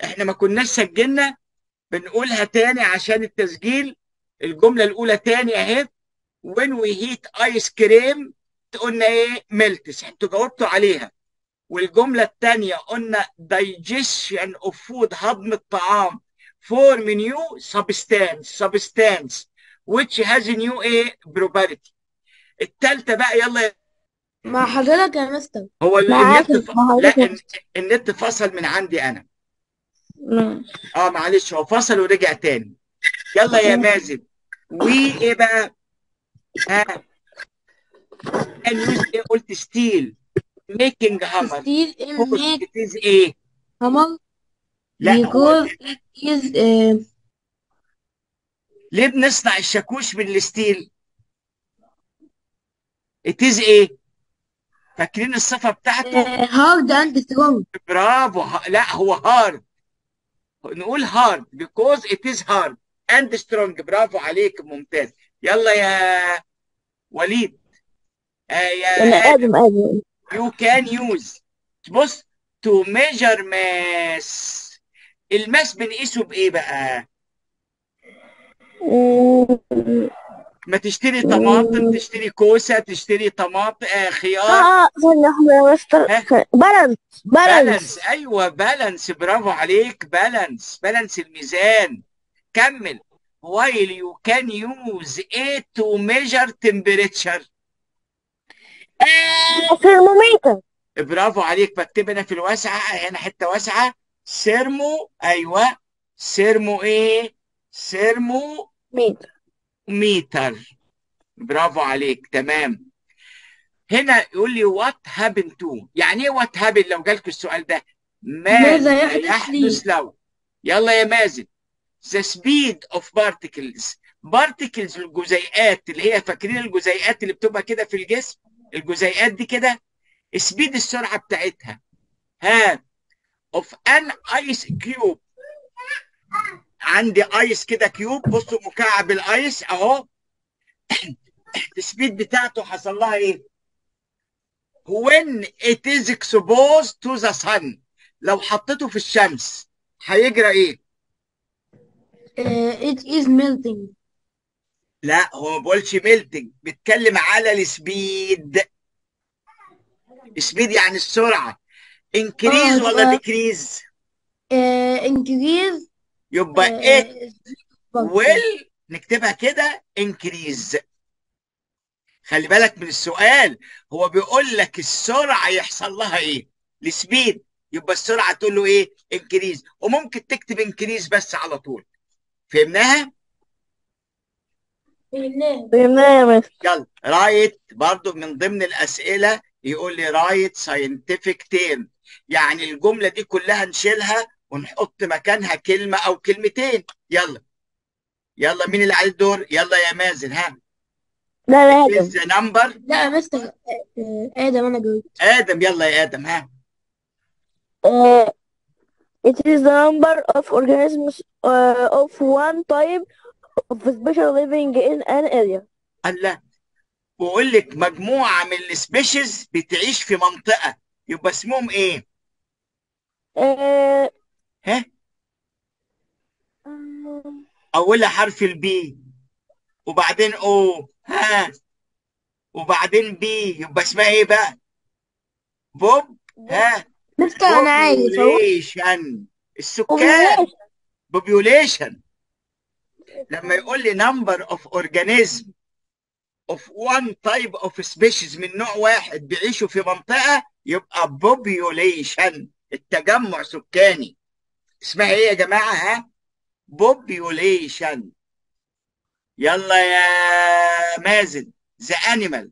احنا ما كناش سجلنا بنقولها تاني عشان التسجيل الجملة الأولى تاني أهي when we heat ice cream قلنا إيه ملتس انتوا جاوبتوا عليها والجملة الثانية قلنا digestion of food هضم الطعام form new substance substance which has new ايه property الثالثة بقى يلا مع حضرتك يا مستر هو معاك النت ف... مع لا حضرتك. الن- النت فصل من عندي انا ماشي. اه معلش هو فصل ورجع تاني يلا يا مازن وي ايه بقى ها كان يوز ايه قلت ستيل ميكينج هامر ستيل in make اتيز ايه hammer لا هو because it is uh, ليه بنصنع الشاكوش من الستيل اتيز ايه فاكرين الصفة بتاعته uh, hard and strong برافو ه- لا هو هارد نقول هارد because it is hard and strong برافو عليك ممتاز يلا يا وليد آه يا انا آدم ادم ادم you can use بص to measure mass الماس بنقيسه بايه بقى مم. ما تشتري طماطم تشتري كوسه تشتري طماطم آه خيار اه ثانية واحدة يا مستر ها؟ بالانس بالانس بالانس ايوه بالانس برافو عليك بالانس بالانس الميزان كمل while you can use it to measure temperature ثرمومتر برافو عليك بكتب انا في الواسعه هنا حته واسعه سيرمو ايوه سيرمو ايه سيرمو متر ميتر برافو عليك تمام هنا يقول لي وات هابن تو يعني ايه وات هابن لو جالك السؤال ده ماذا ماذا يحدث يحدث لو يلا يا مازن the speed of particles particles الجزيئات اللي هي فاكرين الجزيئات اللي بتبقى كده في الجسم الجزيئات دي كده سبيد السرعه بتاعتها ها of an ice cube عندي ايس كده كيوب بصوا مكعب الايس اهو السبيد بتاعته حصل لها ايه when it is exposed to the sun لو حطيته في الشمس هيجرى ايه uh, it is melting لا هو ما بقولش ميلتنج بيتكلم على السبيد سبيد يعني السرعه انكريز آه، ولا آه. ديكريز uh, increase يبقى uh, it particle. will نكتبها كده انكريز خلي بالك من السؤال هو بيقول لك السرعه يحصل لها ايه السبيد يبقى السرعه تقول له ايه انكريز وممكن تكتب انكريز بس على طول فهمناها فهمناها يا مستر يلا رايت برضو من ضمن الاسئله يقول لي رايت ساينتفك تيرم يعني الجمله دي كلها نشيلها ونحط مكانها كلمه او كلمتين يلا يلا مين اللي عليه الدور يلا يا مازن ها لا لا ادم ذا نمبر لا يا مستر uh, uh, ادم انا جاوبت ادم يلا يا ادم ها Uh, it is the number of organisms uh, of one type of special living in an area. قال لا بقول لك مجموعه من السبيشيز بتعيش في منطقه يبقى اسمهم ايه Uh, ها um, اولها حرف البي وبعدين او ها وبعدين بي يبقى اسمها ايه بقى بوب ها مستر انا عارف اهو population السكان population لما يقول لي number of organism of one type of species من نوع واحد بيعيشوا في منطقة يبقى population التجمع سكاني اسمها ايه يا جماعة ها population يلا يا مازن the animal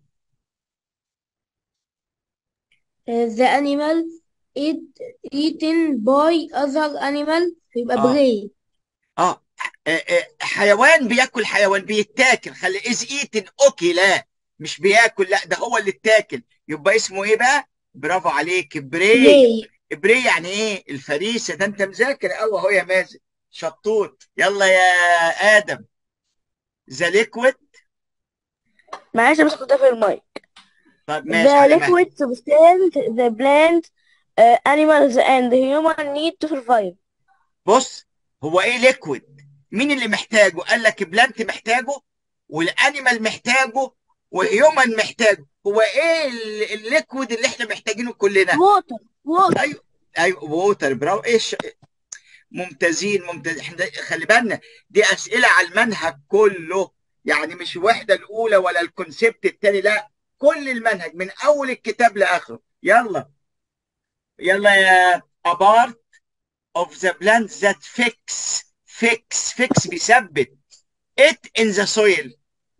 Uh, the animal eat eaten by other animal يبقى آه. prey اه آه، آه، حيوان بياكل حيوان بيتاكل خلي از ايتن اوكلا مش بياكل لا ده هو اللي اتاكل يبقى اسمه ايه بقى برافو عليك بري prey بري يعني ايه الفريسه ده انت مذاكر قوي اهو يا مازن شطوط يلا يا ادم ذا ليكويد معلش بس كنت في المايك. طب ماشي The على مهلك liquid substance the plant, uh, animals and human need to survive. بص هو ايه ليكويد مين اللي محتاجه قال لك بلانت محتاجه والانيمال محتاجه وهيومن محتاجه هو ايه ال- الليكويد اللي احنا محتاجينه كلنا ووتر ووتر ايوه ايوه ووتر براو ايش ممتازين ممتاز احنا خلي بالنا دي اسئله على المنهج كله يعني مش الوحده الاولى ولا الكونسيبت الثاني لا كل المنهج من اول الكتاب لاخره يلا يلا يا apart of the plants that fix fix fix بيثبت it in the soil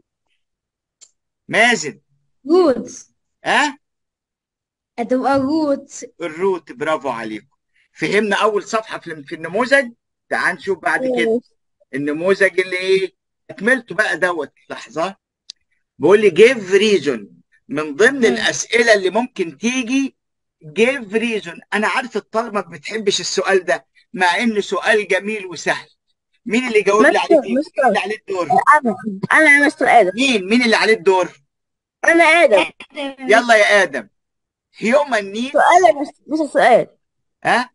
مازن روتس ها هتبقى روتس الروت برافو عليكم فهمنا اول صفحه في في النموذج تعال نشوف بعد كده النموذج اللي ايه اكملته بقى دوت لحظه بيقول لي جيف ريزون من ضمن مم. الاسئله اللي ممكن تيجي جيف ريزون انا عارف الطلبه ما بتحبش السؤال ده مع انه سؤال جميل وسهل مين اللي جاوب لي مستر عليه دي؟ مين مستر اللي عليه الدور انا انا يا مستر ادم مين مين اللي عليه الدور انا ادم يلا يا ادم هيومن نيد سؤال يا مستر مستر سؤال ها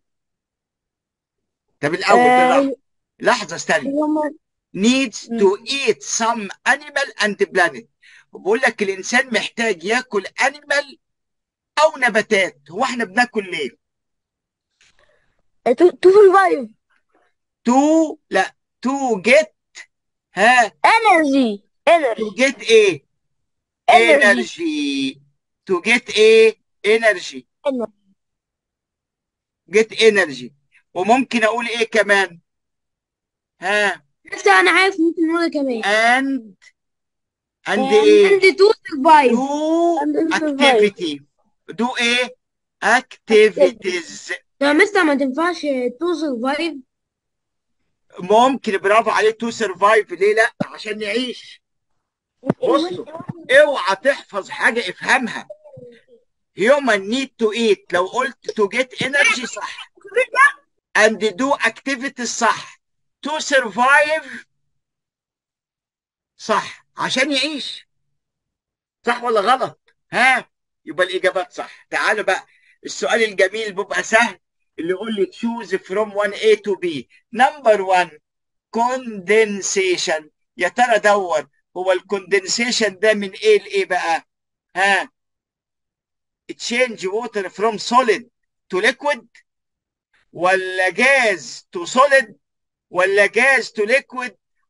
طب الاول آه، بالراحه لحظه استنى هما- needs مم. to eat some animal and planet بقول لك الانسان محتاج ياكل انيمال او نباتات هو احنا بناكل ليه تو تو سرفايف to لا to get ها انرجي to انرجي get ايه انرجي energy to get ايه energy get energy وممكن اقول ايه كمان ها لسه انا عارف ممكن نقول كمان and and ايه عندي تو سرفايف do And survive. activity do ايه activities يا مستر ما تنفعش تو سرفايف ممكن برافو عليك تو سرفايف ليه لا عشان نعيش بصوا اوعى تحفظ حاجه افهمها human need to eat لو قلت to get energy صح and do activities صح to survive صح عشان يعيش صح ولا غلط ها يبقى الاجابات صح تعالوا بقى السؤال الجميل بيبقى سهل اللي يقول لي choose from 1A to B number 1 condensation يا ترى دور هو الكوندنسيشن ده من ايه لايه بقى ها change water from solid to liquid ولا جاز to solid ولا جاز to liquid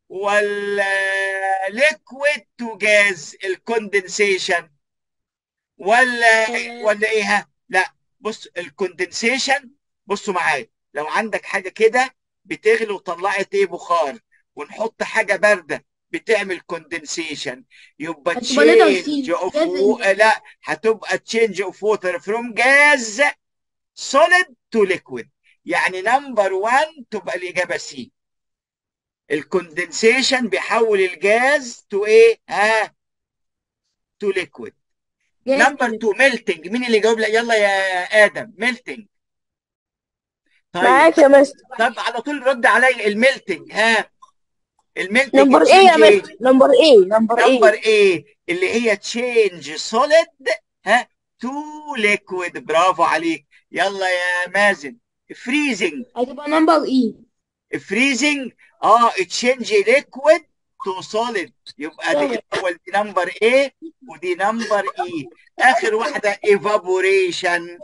ولا liquid to gas الكوندنسيشن ولا ولا ايه ها لا بص الكوندنسيشن بصوا معايا لو عندك حاجه كده بتغلي وطلعت ايه بخار ونحط حاجه بارده بتعمل كوندنسيشن يبقى هتبقى ليتر تشينج سي. اوف جاز لا هتبقى تشينج اوف ووتر فروم جاز سوليد تو ليكويد يعني نمبر 1 تبقى الاجابه سي الكوندنسيشن بيحول الجاز تو ايه ها تو ليكويد نمبر 2 ميلتنج مين اللي جاوب لك يلا يا ادم ميلتنج طيب معاك يا مستر طب على طول رد عليا الميلتنج ها الميلتنج نمبر ايه يا تشينج مستر نمبر ايه نمبر نمبر ايه ايه اللي هي تشينج سوليد ها تو ليكويد برافو عليك يلا يا مازن فريزنج هتبقى نمبر اي فريزنج اه تشينج ليكويد تو سوليد يبقى دي الاول دي نمبر ايه ودي نمبر اي اخر واحده ايفابوريشن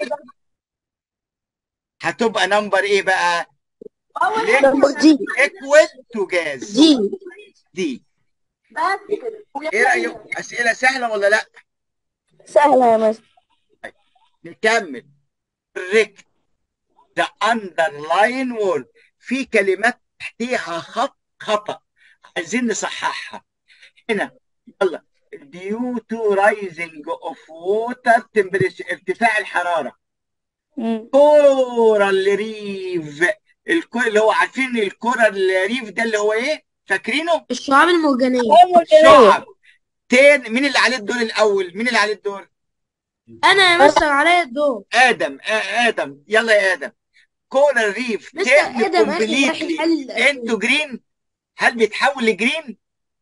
هتبقى نمبر ايه بقى نمبر دي ليكويد تو جاز دي دي ايه رايكم اسئله سهله ولا لا سهلة يا مستر نكمل correct the underline word في كلمات تحتيها خط خطأ عايزين نصححها هنا يلا due to rising of water temperature ارتفاع الحرارة كورال ريف الكور اللي هو عارفين الكورال ريف ده اللي هو ايه فاكرينه الشعاب المرجانية شعب تاني مين اللي عليه الدور الاول مين اللي عليه الدور انا يا مستر عليا الدور ادم آه ادم يلا يا ادم كورال ريف مستر تيرن ادم اخر واحد كومبليتلي حل انتو جرين هل بيتحول لجرين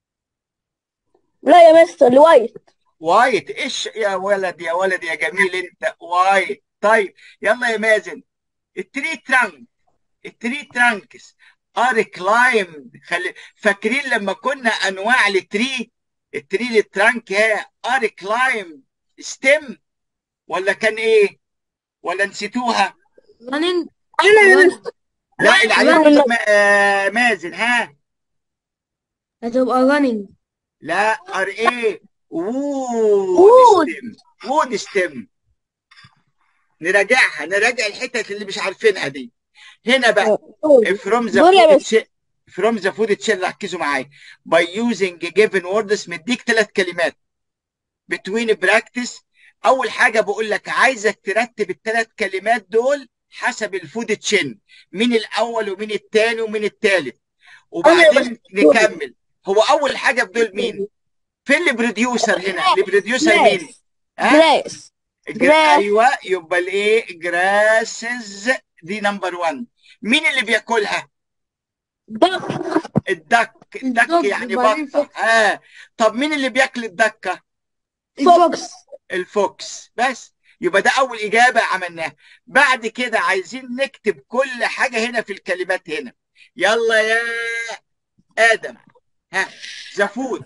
لا يا مستر الوايت وايت ايش يا ولد يا ولد يا جميل انت وايت طيب يلا يا مازن التري ترانك التري ترانكس ار كلايمد خلي فاكرين لما كنا انواع التري التري للترانك هي ار كلايمد ستيم ولا كان ايه ولا نسيتوها running انا يا مستر لا اللي عليه لا، لا. ما- آه، مازن ها هتبقى running لا ار ايه وود وود. ستيم وود ستيم نراجعها نراجع الحتت اللي مش عارفينها دي هنا بقى from the دول يا food بس. chain from the food chain ركزوا معايا by using given words مديك ثلاث كلمات between practice اول حاجه بقول لك عايزك ترتب الثلاث كلمات دول حسب الفود تشين مين الاول ومين الثاني ومين الثالث وبعدين نكمل هو اول حاجه في دول مين فين البروديوسر هنا البروديوسر مين ها جراس الجر- جراس. ايوه يبقى الايه جراسز دي نمبر 1 مين اللي بياكلها دك الدك الدك الدك يعني وبعدين بطه فوكس. اه طب مين اللي بياكل الدكه الفوكس الفوكس بس يبقى ده اول اجابه عملناها بعد كده عايزين نكتب كل حاجه هنا في الكلمات هنا يلا يا ادم ها ذا فود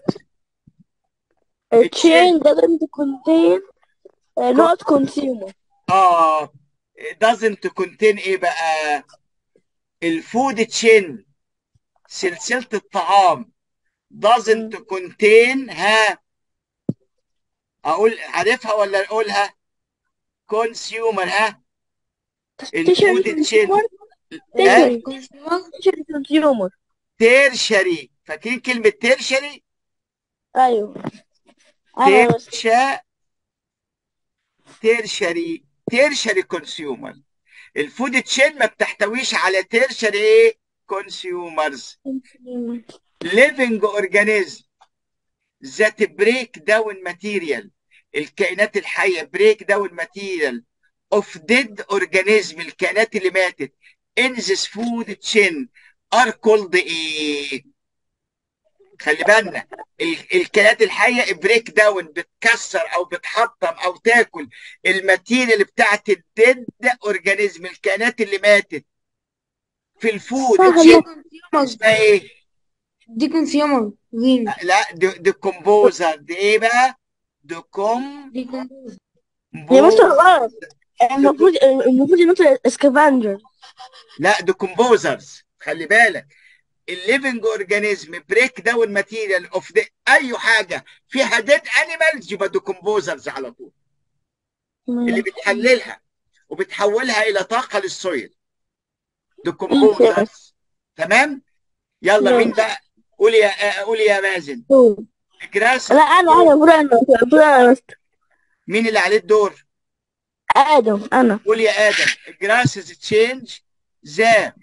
A chain doesn't contain uh, not consumer اه doesn't contain ايه بقى الفود تشين سلسله الطعام doesn't contain ها اقول عارفها ولا اقولها consumer ها الفود تشين Tertiary consumer tertiary consumer تيرشري فاكرين كلمه تيرشري ايوه ايوه بس تيرشا تيرشري تيرشري كونسيومر الفود تشين ما بتحتويش على تيرشري ايه كونسيومرز living organism that break down material الكائنات الحية break down material of dead organism الكائنات اللي ماتت in this food chain are called ايه خلي بالنا ال- الكائنات الحية بريك داون بتكسر او بتحطم او تاكل الماتيريال بتاعت الديد اورجانيزم الكائنات اللي ماتت في الفود صح تشين consumer اسمها ايه؟ دي consumer green لا دي, دي كومبوزر دي ايه بقى؟ دي كوم دي consumer يا مستر غلط المفروض المفروض ينطق اسكافنجر لا دي كومبوزرز خلي بالك الليفنج اورجانيزم بريك داون ماتيريال اوف اي حاجه فيها ديد انيمالز يبقى دي كومبوزرز على طول اللي بتحللها وبتحولها الى طاقه للسويل دي كومبوزرز تمام يلا مين بقى قول يا قول يا مازن جراس لا انا انا المفروض انا المفروض انا مستر مين اللي عليه الدور ادم انا قول يا ادم جراسز تشينج ذا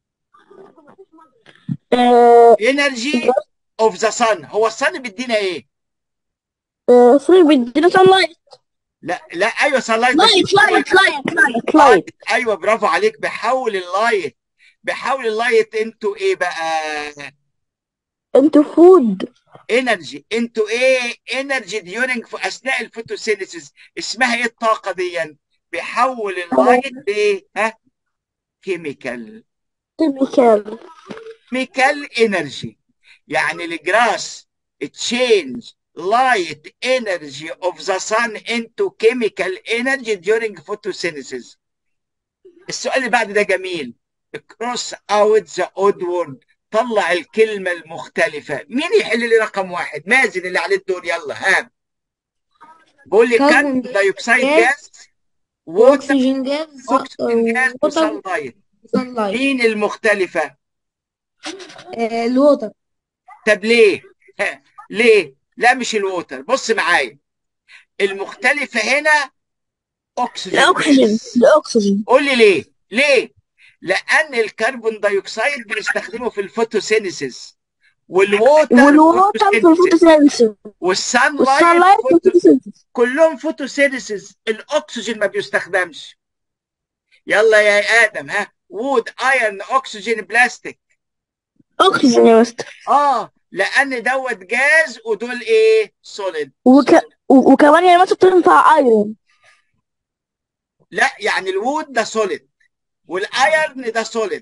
آه، انرجي اوف ذا صن هو الصن بيدينا ايه آه، سوري بيدينا سان لايت لا لا ايوه صن لايت لايت لايت لايت لايت لايت ايوه برافو عليك بيحول اللايت بيحول اللايت انتو ايه بقى انتو فود انرجي انتو ايه انرجي ديورنج في اثناء الفوتوسينثيسيس اسمها ايه الطاقه دي بيحول اللايت لايه ها كيميكال كيميكال كيميكال انرجي يعني الجراس تشينج light energy of the sun into chemical energy during photosynthesis السؤال اللي بعد ده جميل cross out the odd word طلع الكلمة المختلفة مين يحل لي رقم واحد مازن اللي عليه الدور يلا ها بقول لي Carbon كاربون دايوكسيد gas, جاز ووتر oxygen gas اوكسجين جاز water وسان لايت sunlight مين المختلفة آه، الوتر طب ليه ها. ليه لا مش الووتر بص معايا المختلفة هنا اكسجين الاكسجين الاكسجين قول لي ليه ليه لان الكربون دايوكسيد بنستخدمه في الفوتوسينثيسيس والووتر والووتر في الفوتوسينثيسيس والسان والسان لايت لايت في الفوتوسينثيسيس كلهم فوتوسينثيسيس الاكسجين ما بيستخدمش يلا يا ادم ها وود ايرن اكسجين بلاستيك اكسجين يا مستر اه لان دوت جاز ودول ايه سوليد وك... و- وكمان يا مستر تنفع ايرون لا يعني الوود ده سوليد والايرن ده سوليد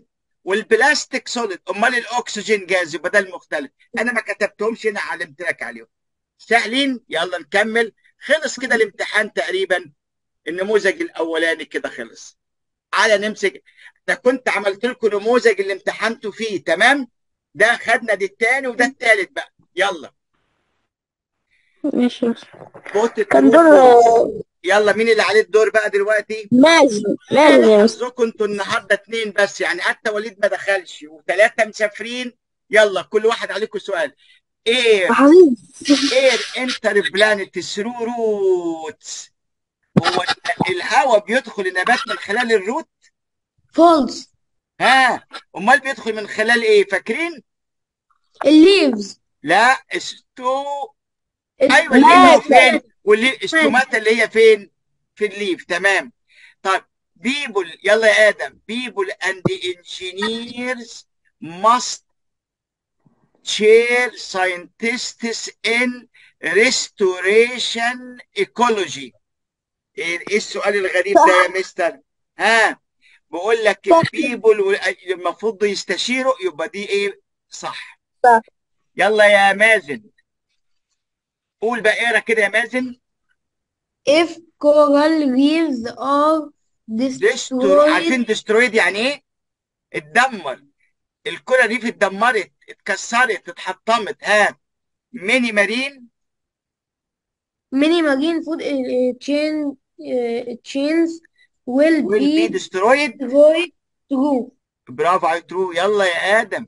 والبلاستيك سوليد امال الاكسجين جاز يبقى ده المختلف انا ما كتبتهمش هنا علمت لك عليهم سهلين يلا نكمل خلص كده الامتحان تقريبا النموذج الاولاني كده خلص على نمسك ده كنت عملت لكم نموذج اللي امتحنتوا فيه تمام ده خدنا دي التاني وده التالت بقى يلا ماشي بوت كان true دور false. يلا مين اللي عليه الدور بقى دلوقتي مازن مازن يا مستر حظكم انتوا النهارده اتنين بس يعني حتى وليد ما دخلش وثلاثه مسافرين يلا كل واحد عليكم سؤال ايه حبيبي اير انتر بلانت ثرو روتس هو الهواء بيدخل النبات من خلال الروت فولس ها امال بيدخل من خلال ايه فاكرين الليفز لا استو ايوه الليف فين واللي استوماتا اللي هي فين في الليف تمام طيب people يلا يا ادم people and engineers must share scientists in restoration ecology ايه إيه السؤال الغريب ده يا مستر ها بقول لك صح. البيبل المفروض يستشيروا يبقى دي ايه صح صح. يلا يا مازن قول بقى اقرا كده يا مازن if coral reefs are ديسترو destroyed عارفين ديسترويد يعني ايه؟ اتدمر الكرة دي اتدمرت اتكسرت اتحطمت ها ميني مارين many marine food uh, chain uh, chains will ويل بي be ديسترويد destroyed through برافو عليك ترو يلا يا ادم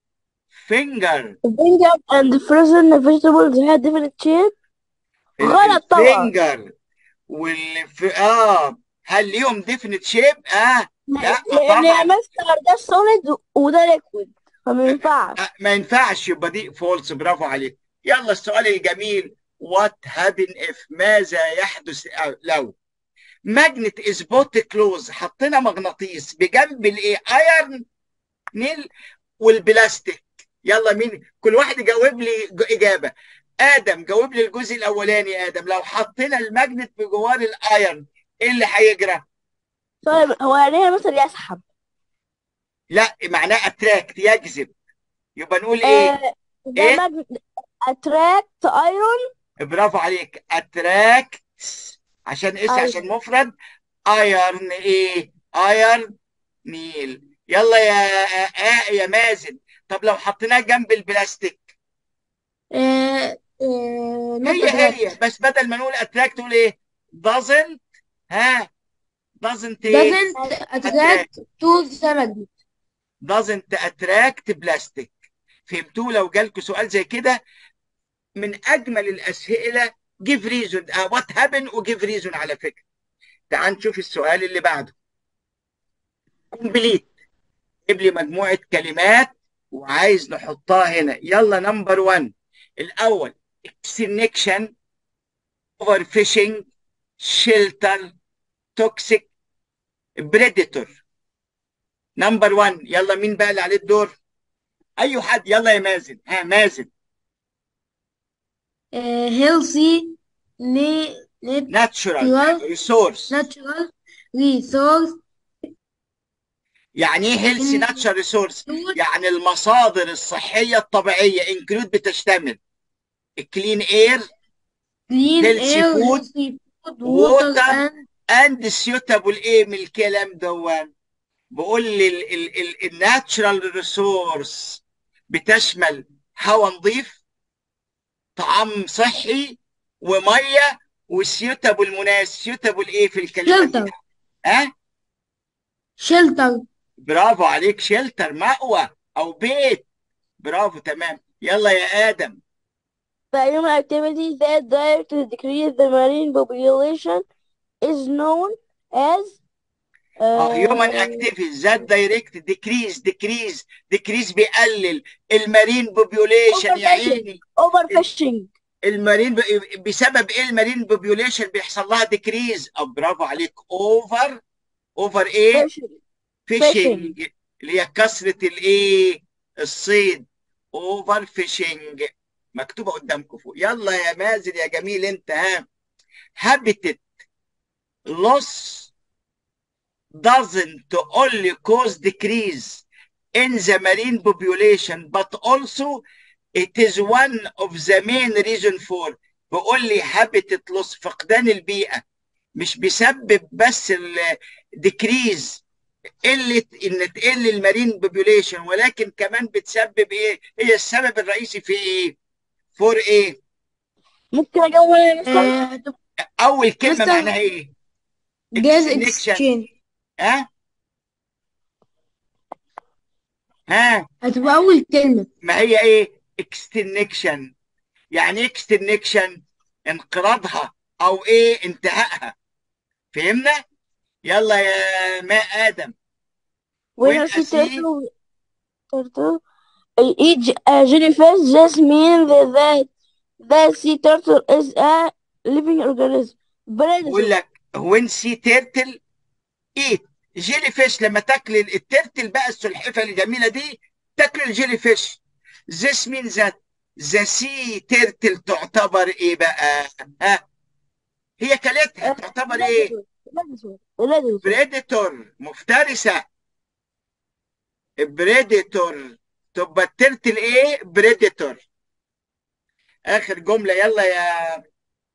فينجر Finger and frozen vegetables had different shape غلط طبعا الفينجر واللي في اه هل ليهم ديفينيت شيب؟ اه لا لأن يا طبعا مستر ده solid وده liquid فما ينفعش آه، ما ينفعش يبقى دي فولس برافو عليك يلا السؤال الجميل وات هابن اف ماذا يحدث لو ماجنت از بوت كلوز حطينا مغناطيس بجنب الايه ايرن نيل والبلاستيك يلا مين كل واحد يجاوب لي ج- اجابه ادم جاوب لي الجزء الاولاني يا ادم لو حطينا الماجنت بجوار الايرن ايه اللي هيجرى طيب هو يعني ايه مثلا يسحب لا معناه اتراكت يجذب يبقى نقول ايه آه إيه؟ ده magnet attract iron برافو عليك اتراكت عشان اس أيوة. عشان مفرد ايرن ايه ايرن نيل يلا يا آه يا مازن طب لو حطيناه جنب البلاستيك uh, uh, not هي هي attract بس بدل ما نقول اتراكت نقول ايه doesn't ها doesn't ايه doesn't attract to the magnet doesn't attract plastic فهمتوا لو جالكوا سؤال زي كده من اجمل الاسئله give reason uh, what happened و give reason على فكره تعال نشوف السؤال اللي بعده complete جيب لي مجموعه كلمات وعايز نحطها هنا يلا نمبر 1 الاول extinction overfishing shelter toxic predator نمبر 1 يلا مين بقى اللي عليه الدور اي حد يلا يا مازن ها مازن uh, healthy na- nat- natural Natural. resource natural resource يعني ايه healthy إن- natural resource include يعني المصادر الصحيه الطبيعيه include بتشتمل clean air clean Healthy air food, healthy food water water, and and suitable ايه من الكلام دون بقول لي الناتشرال ريسورس بتشمل هواء نظيف طعام صحي وميه والسيوتابل مناسب سيوتابل ايه في الكلمه دي shelter ها shelter برافو عليك شيلتر مأوى او بيت برافو تمام يلا يا ادم The human activity that directly decrease the marine population is known as اه uh, هيومن اكتيفيتي ذات دايركت ديكريز ديكريز ديكريز بيقلل المارين بوبيوليشن يا Overfishing. عيني overfishing. المارين ب- بسبب ايه المارين بوبيوليشن بيحصل لها ديكريز اه برافو عليك اوفر اوفر ايه Fishing. فيشنج اللي هي كثره الايه الصيد اوفر فيشنج مكتوبه قدامكم فوق يلا يا مازن يا جميل انت ها habitat loss doesn't only cause decrease in the marine population but also it is one of the main reason for بيقول لي habitat loss فقدان البيئة مش بيسبب بس ال decrease قلة ان تقل المارين population ولكن كمان بتسبب ايه هي السبب الرئيسي في ايه فور ايه ممكن اجاوب يا مستر آه، هتبقى اول كلمة مستر- معناها ايه جاز Extinction. اكسشينج ها ها هتبقى أول كلمة ما هي ايه extinction يعني ايه extinction انقراضها او ايه انتهائها فهمنا يلا يا ماء ادم when When I see I see- turtle turtle each uh, jellyfish just means that the sea turtle is a living organism بقول predator لك when sea turtle eat جيلي فيش لما تاكل الترتل بقى السلحفه الجميله دي تاكل الجيلي فيش this means that the sea turtle تعتبر ايه بقى ها هي كلتها تعتبر ايه predator predator بريديتور مفترسه بريديتور تبقى الترتل ايه بريديتور اخر جمله يلا يا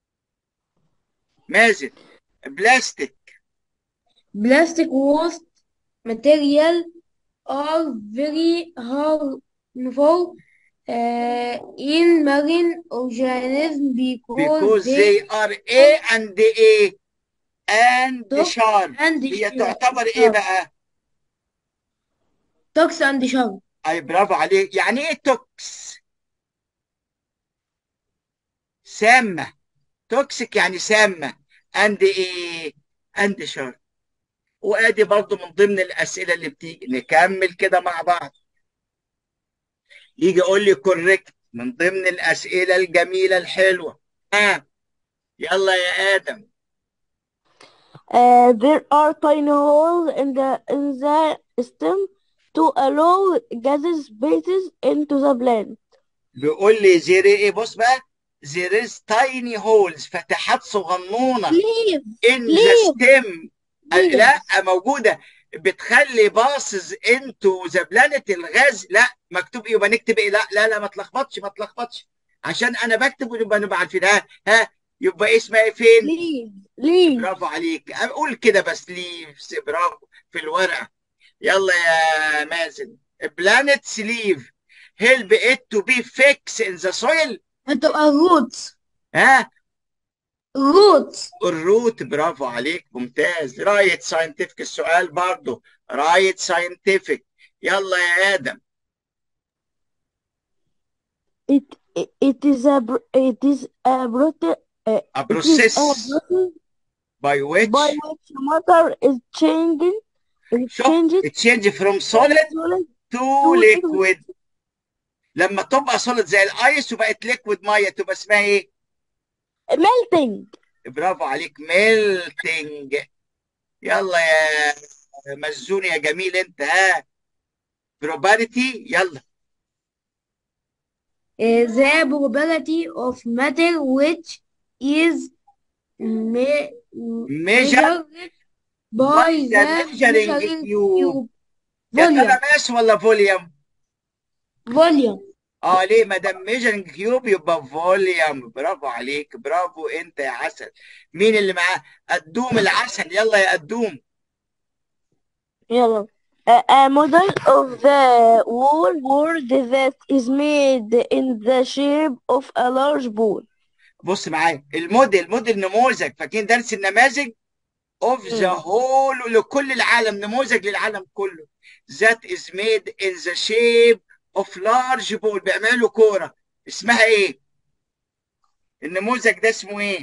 مازن بلاستيك Plastic waste material are very harmful uh, in marine organisms because, because they, they are A and A and Dog sharp and هي sharp. تعتبر ايه بقى؟ tox and sharp اي برافو عليك يعني ايه توكس؟ سامة توكسيك يعني سامة اند ايه؟ اند شارب وادي برضو من ضمن الاسئله اللي بتيجي نكمل كده مع بعض يجي يقول لي كوريكت من ضمن الاسئله الجميله الحلوه ها يلا يا ادم Uh, there are tiny holes in the in the stem to allow gases spaces into the plant. بيقول لي زير ايه بص بقى there is tiny holes فتحات صغنونه Leave, in the ليه؟ stem ليه؟ لا موجوده بتخلي باصز انتو ذا بلانت الغاز لا مكتوب ايه يبقى نكتب ايه لا لا لا ما تلخبطش ما تلخبطش عشان انا بكتب ونبقى نبقى عارفين ها ها يبقى اسمها ايه فين leave, leave. برافو عليك اقول كده بس ليفز برافو في الورقه يلا يا مازن planets leave help it to be fixed in the soil هتبقى roots ها roots الروت برافو عليك ممتاز رايت ساينتفك السؤال برضو رايت ساينتفك يلا يا ادم It, it it is a br- it is a prote- uh, a it is a process process by which by which matter is changing is شوف changed it change from solid solid to to liquid لما تبقى solid زي الايس وبقت liquid ميه تبقى اسمها ايه melting. برافو عليك ميلتنج يلا يا مزون يا جميل انت ها probability يلا Uh, the probability of matter which is me- measured by by the the measuring measuring cube. cube يا volume ترى ماس ولا فوليوم volume اه ليه ما دام ميجرنج كيوب يبقى فوليوم برافو عليك برافو انت يا عسل مين اللي معاه قدوم العسل يلا يا قدوم يلا a, a model of the whole world that is made in the shape of a large ball. بص معايا الموديل موديل نموذج فاكرين درس النماذج اوف ذا مم. هول لكل العالم نموذج للعالم كله that is made in the shape of large ball بيعملوا كوره اسمها ايه النموذج ده اسمه ايه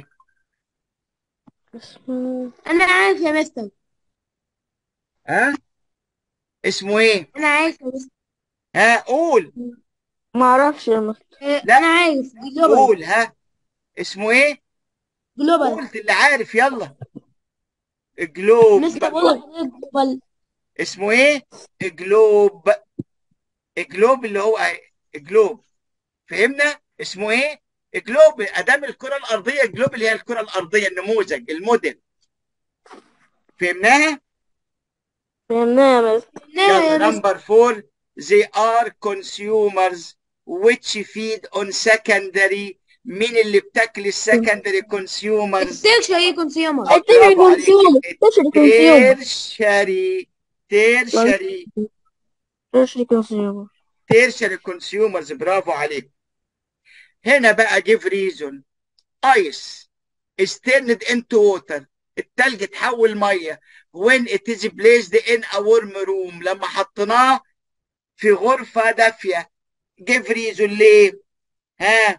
اسمه أنا عارف يا مستر ها اسمه ايه أنا عارف يا مستر ها قول ما اعرفش يا مستر آه، لا. أنا عارف جلوبال قول ها اسمه ايه جلوبال قول اللي عارف يلا جلوب مستر بقول لك جلوبال اسمه ايه جلوب جلوب اللي هو جلوب فهمنا اسمه ايه جلوب ادام الكره الارضيه جلوب اللي هي الكره الارضيه النموذج الموديل فهمناها فهمناها يا مستر نعم يا يلا مستر نمبر فور they are consumers which feed on secondary مين اللي بتاكل السكندري consumers التيرشري كونسيومر آه، التيرشري برافو عليك. كونسيومر التيرشري كونسيومر tertiary tertiary التيرشري كونسيومر tertiary consumers برافو عليك هنا بقى give reason ice is turned into water التلج تحول ميه when it is placed in a warm room لما حطيناه في غرفة دافية give reason ليه ها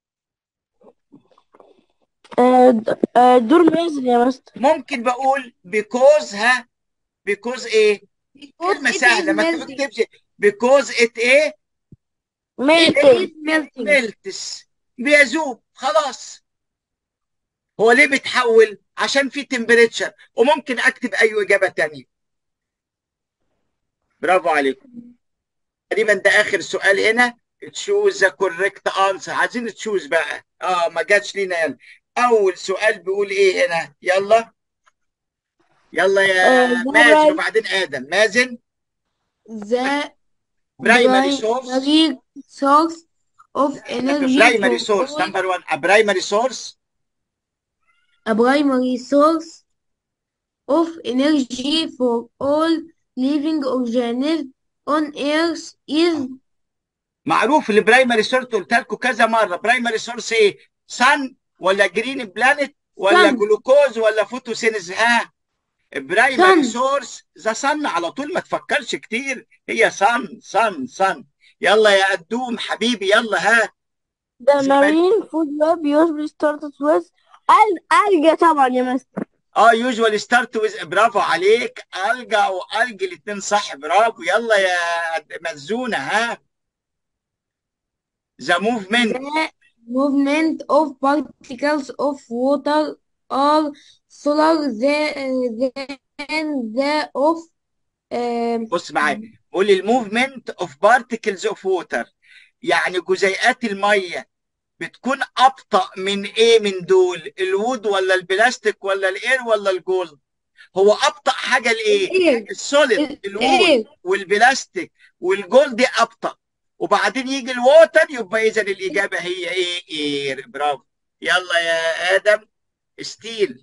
الدور نازل يا مستر ممكن بقول because ها because ايه كلمة سهلة ما melting. تكتبش because it ايه ميلتنج melting ملتس بيذوب خلاص هو ليه بيتحول عشان في تمبريتشر وممكن اكتب اي اجابه تانية برافو عليكم تقريبا ده اخر سؤال هنا تشوز ذا كوريكت انسر عايزين تشوز بقى اه ما جاتش لينا يلا اول سؤال بيقول ايه هنا يلا يلا يا آه، ده مازن right. وبعدين ادم مازن the primary source primary source of energy primary for source all- number one a primary source a primary source of energy for all living organisms on earth is معروف البرايمري سورس قلت لكم كذا مره برايمري سورس ايه سن ولا جرين بلانت ولا Sun. جلوكوز ولا فوتوسينز ها برايمري Sun. سورس ذا سن على طول ما تفكرش كتير هي سن سن سن يلا يا قدوم حبيبي يلا ها The زمان. marine food web usually started with الألجا طبعا يا مستر اه يوجوال ستارت ويز برافو عليك الجا والج الاثنين صح برافو يلا يا مزونه ها ذا موفمنت the movement of particles of water are slower than than the of um, بص معايا قول الموفمنت اوف بارتكلز اوف ووتر يعني جزيئات الميه بتكون ابطا من ايه من دول الوود ولا البلاستيك ولا الاير ولا الجولد هو ابطا حاجه لايه الإير. السوليد الوود الإير. والبلاستيك والجولد دي ابطا وبعدين يجي الووتر يبقى اذا الاجابه هي ايه اير برافو يلا يا ادم ستيل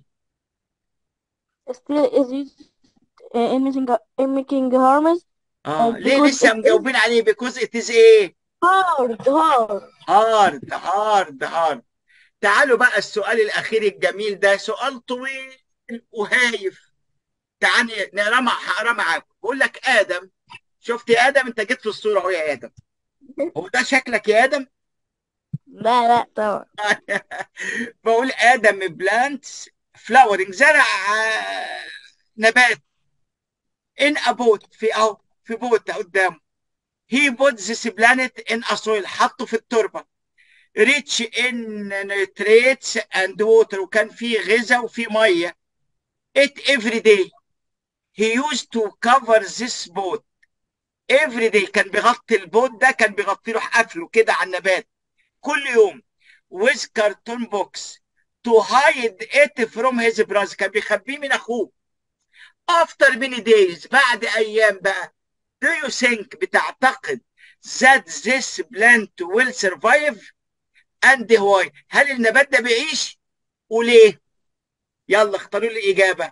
still is used uh, in making in making harms اه Uh, ليه because لسه it is- مجاوبين عليه بيكوز ات از ايه hard hard هارد هارد هارد تعالوا بقى السؤال الأخير الجميل ده سؤال طويل وهايف تعالى نقرا مع هقرا معاكم بقول لك آدم شفت يا آدم أنت جيت في الصورة أهو يا آدم هو ده شكلك يا آدم لا لا طبعا بقول آدم بلانتس فلاورنج زرع آه، نبات ان ابوت في اهو في بوت قدامه هي بوت ذيس بلانت ان اسويل حطه في التربه ريتش ان نيتريتس اند ووتر وكان فيه غذاء وفيه ميه ات افري داي هي يوز تو كفر ذيس بوت افري داي كان بيغطي البوت ده كان بيغطي له قفله كده على النبات كل يوم with كرتون بوكس to hide it from his brother كان بيخبيه من اخوه after many days بعد ايام بقى do you think بتعتقد that this plant will survive and why هل النبات ده بيعيش وليه يلا اختاروا لي اجابه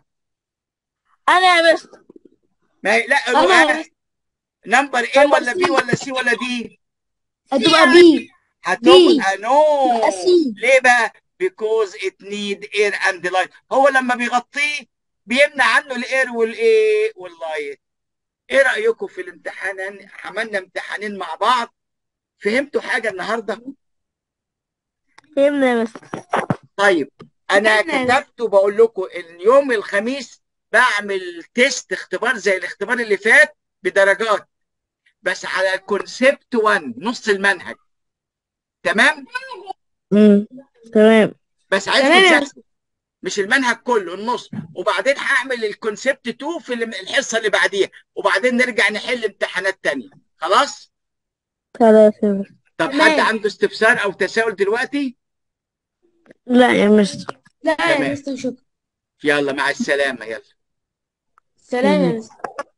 انا يا مستر ما هي لا أنا- انا نمبر ايه نمبر ولا بي سي. ولا سي ولا دي هتبقى بي هتبقى نو تبقى سي. ليه بقى because it need air and light هو لما بيغطيه بيمنع عنه الاير والايه واللايت ايه رايكم في الامتحان عملنا امتحانين مع بعض فهمتوا حاجه النهارده فهمنا يا مستر طيب انا فهمنا. كتبت وبقول لكم اليوم الخميس بعمل تيست اختبار زي الاختبار اللي فات بدرجات بس على كونسبت 1 نص المنهج تمام امم تمام بس عايزكم تمام. تذاكروا مش المنهج كله النص وبعدين هعمل الكونسبت 2 في الم- الحصه اللي بعديها وبعدين نرجع نحل امتحانات تانية خلاص خلاص يا مستر طب تمام. حد عنده استفسار او تساؤل دلوقتي لا يا مستر لا يا تمام. مستر شكرا يلا مع السلامه يلا سلام يا مم. مستر